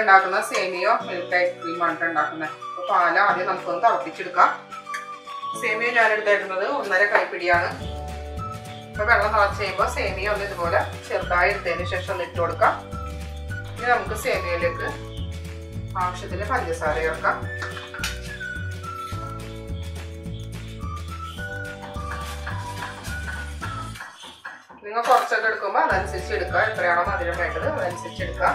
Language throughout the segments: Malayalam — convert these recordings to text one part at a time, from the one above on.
ഉണ്ടാക്കുന്ന സേമിയോ മിൽക്ക് ഐസ്ക്രീമാണ് ഉണ്ടാക്കുന്നത് അപ്പോൾ പാല് ആദ്യം നമുക്കൊന്ന് തിളപ്പിച്ചെടുക്കാം സേമിയ ഞാൻ എടുത്തേക്കുന്നത് ഒന്നര കൈപ്പിടിയാണ് അപ്പോൾ വെള്ളം തിളച്ച് കഴിയുമ്പോൾ സേമിയ ഒന്ന് ഇതുപോലെ ചെറുതായി എടുത്തതിന് ശേഷം ഒന്ന് ഇട്ട് കൊടുക്കാം ഇനി നമുക്ക് സേമിയയിലേക്ക് ആവശ്യത്തിന് പഞ്ചസാര ചേർക്കാം നിങ്ങൾ കുറച്ചൊക്കെ എടുക്കുമ്പോൾ അതനുസരിച്ച് എടുക്കുക എത്രയാണോ മധുരം വേണ്ടത് അതനുസരിച്ച് എടുക്കുക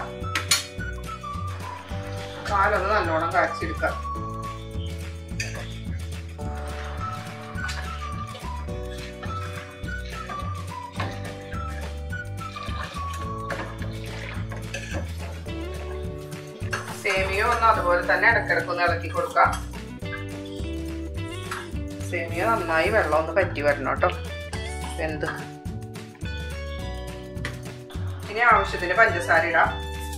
പാലൊന്ന് നല്ലോണം കാച്ചെടുക്കുക സേമിയ ഒന്ന് അതുപോലെ തന്നെ ഇടക്കിടക്ക് ഒന്ന് ഇളക്കി കൊടുക്കാം സേമിയ നന്നായി വെള്ളം ഒന്ന് പറ്റി വരണം കേട്ടോ വെന്ത് ഇനി ആവശ്യത്തിന് പഞ്ചസാര ഇടാം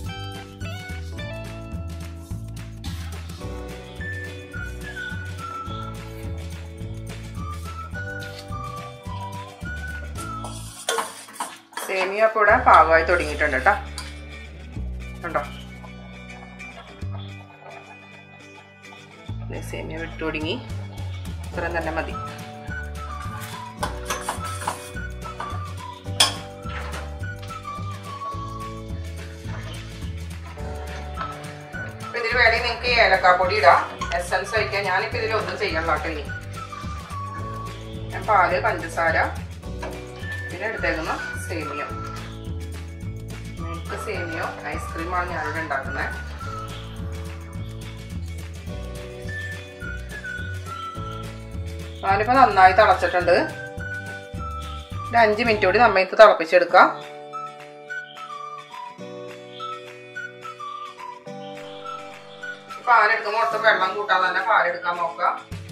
സേമിയ അപ്പോൾ ഇവിടെ പാകമായി തുടങ്ങിയിട്ടുണ്ട് കേട്ടോ കണ്ടോ ദേ സേമിയ വിട്ടു തുടങ്ങി ഇത്രയും തന്നെ മതി ഇതിൽ വേണമെങ്കിൽ നിങ്ങൾക്ക് ഏലക്കാപ്പൊടി ഇടാം എസൻസ് ഒഴിക്കാം ഞാനിപ്പോൾ ഇതിൽ ഒന്നും ചെയ്യണം കേട്ടോ ഇനി ഞാൻ പാല് പഞ്ചസാര പിന്നെ എടുത്തേക്കുന്ന സേമിയോ മിൽക്ക് സേമിയോ ഐസ്ക്രീമാണ് ഞാനിവിടെ ഉണ്ടാക്കുന്നത് പാലിപ്പോൾ നന്നായി തിളച്ചിട്ടുണ്ട് ഒരു അഞ്ച് മിനിറ്റ് കൂടി നമ്മ ഇത് തിളപ്പിച്ചെടുക്കാം പാലെടുക്കുമ്പോൾ ഒട്ടും വെള്ളം കൂട്ടാതെ തന്നെ പാലെടുക്കാൻ നോക്കാം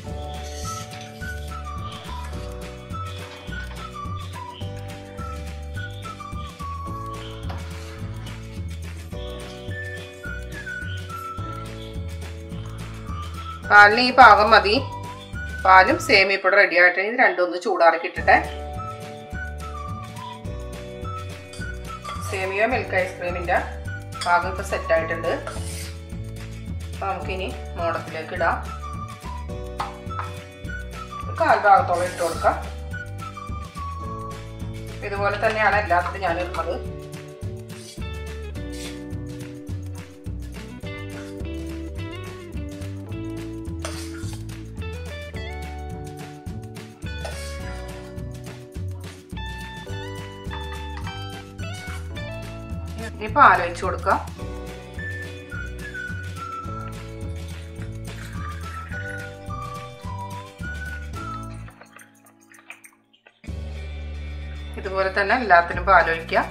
പാലിന് ഈ പാകം മതി പാലും സേമിയ ഇപ്പോൾ റെഡി ആയിട്ട് ഇത് രണ്ടും ഒന്ന് ചൂടാറി ഇട്ടിട്ടെ സേമിയ മിൽക്ക് ഐസ്ക്രീമിൻ്റെ പാകം ഇപ്പോൾ സെറ്റ് ആയിട്ടുണ്ട് അപ്പോൾ നമുക്കിനി മോടത്തിലേക്ക് ഇടാം കാൽ ഭാഗത്തോളം ഇട്ട് കൊടുക്കാം ഇതുപോലെ തന്നെയാണ് എല്ലാത്തിലും ഞാൻ ഇടുന്നത് ഇനിയിപ്പോൾ ആലോചിച്ച് കൊടുക്കാം ഇതുപോലെ തന്നെ എല്ലാത്തിനും പാലൊഴിക്കാം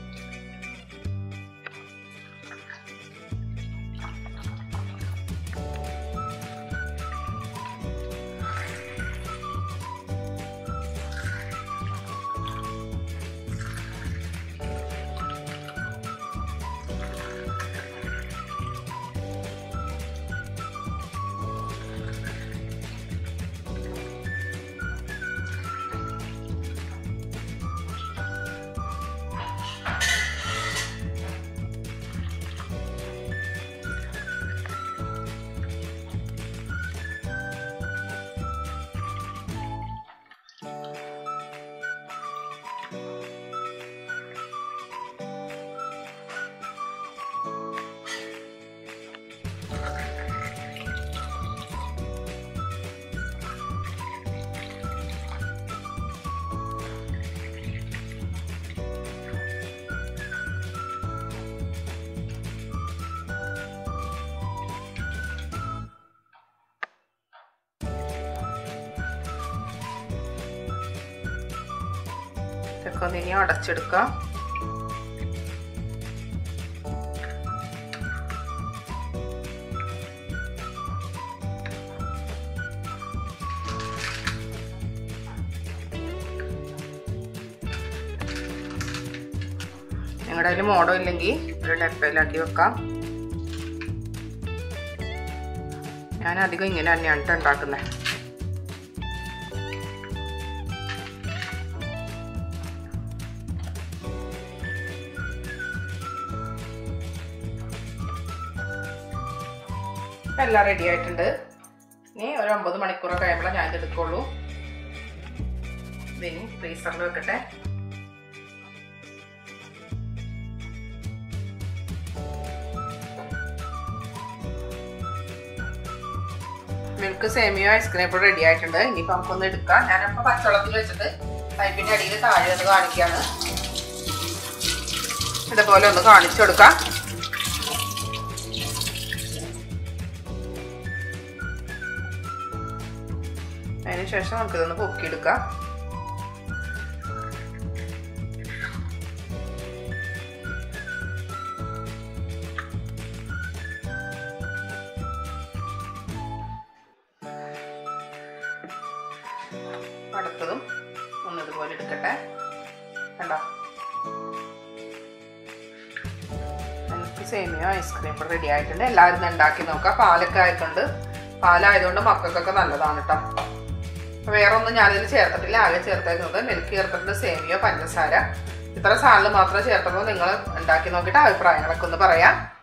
ഇതൊക്കെ ഒന്ന് ഇനി അടച്ചെടുക്കാം നിങ്ങളുടെ കയ്യിൽ മോഡോ ഇല്ലെങ്കിൽ ഒരു ഡപ്പയിലാക്കി വെക്കാം ഞാൻ അധികം ഇങ്ങനെ തന്നെയാണ് ട്ടോ ഉണ്ടാക്കുന്നത് അപ്പം എല്ലാം റെഡി ആയിട്ടുണ്ട് ഇനി ഒരു ഒമ്പത് മണിക്കൂർ കഴിയുമ്പോഴേ ഞാൻ ഇത് എടുക്കുള്ളൂ ഇതിനി ഫ്രീസറിൽ വെക്കട്ടെ മിൽക്ക് സേമിയോ ഐസ്ക്രീം ഇപ്പോൾ റെഡി ആയിട്ടുണ്ട് ഇനിയിപ്പോൾ നമുക്കൊന്ന് എടുക്കാം ഞാനപ്പോൾ പച്ചവെള്ളത്തിൽ വെച്ചിട്ട് പൈപ്പിൻ്റെ അടിയിൽ താഴെ ഒന്ന് കാണിക്കുകയാണ് ഇതുപോലെ ഒന്ന് കാണിച്ചു കൊടുക്കാം അതിനുശേഷം നമുക്കിതൊന്ന് പൊക്കിയെടുക്കാം അടുത്തതും ഒന്ന് ഇതുപോലെ എടുക്കട്ടെ കണ്ടോ എനിക്ക് സേമിയ ഐസ്ക്രീം ഇവിടെ റെഡി ആയിട്ടുണ്ട് എല്ലാവരും ഒന്ന് ഉണ്ടാക്കി നോക്കാം പാലൊക്കെ ആയിട്ടുണ്ട് പാലായതുകൊണ്ട് മക്കൾക്കൊക്കെ നല്ലതാണ് കേട്ടോ അപ്പോൾ വേറെ ഒന്നും ഞാനിതിൽ ചേർത്തിട്ടില്ല ആകെ ചേർത്തേക്കുന്നത് മിൽക്ക് ചേർത്തിട്ടുണ്ട് സേമിയോ പഞ്ചസാര ഇത്ര സാധനങ്ങൾ മാത്രം ചേർത്തപ്പോൾ നിങ്ങൾ ഉണ്ടാക്കി നോക്കിയിട്ട് അഭിപ്രായങ്ങളൊക്കെ ഒന്ന് പറയാം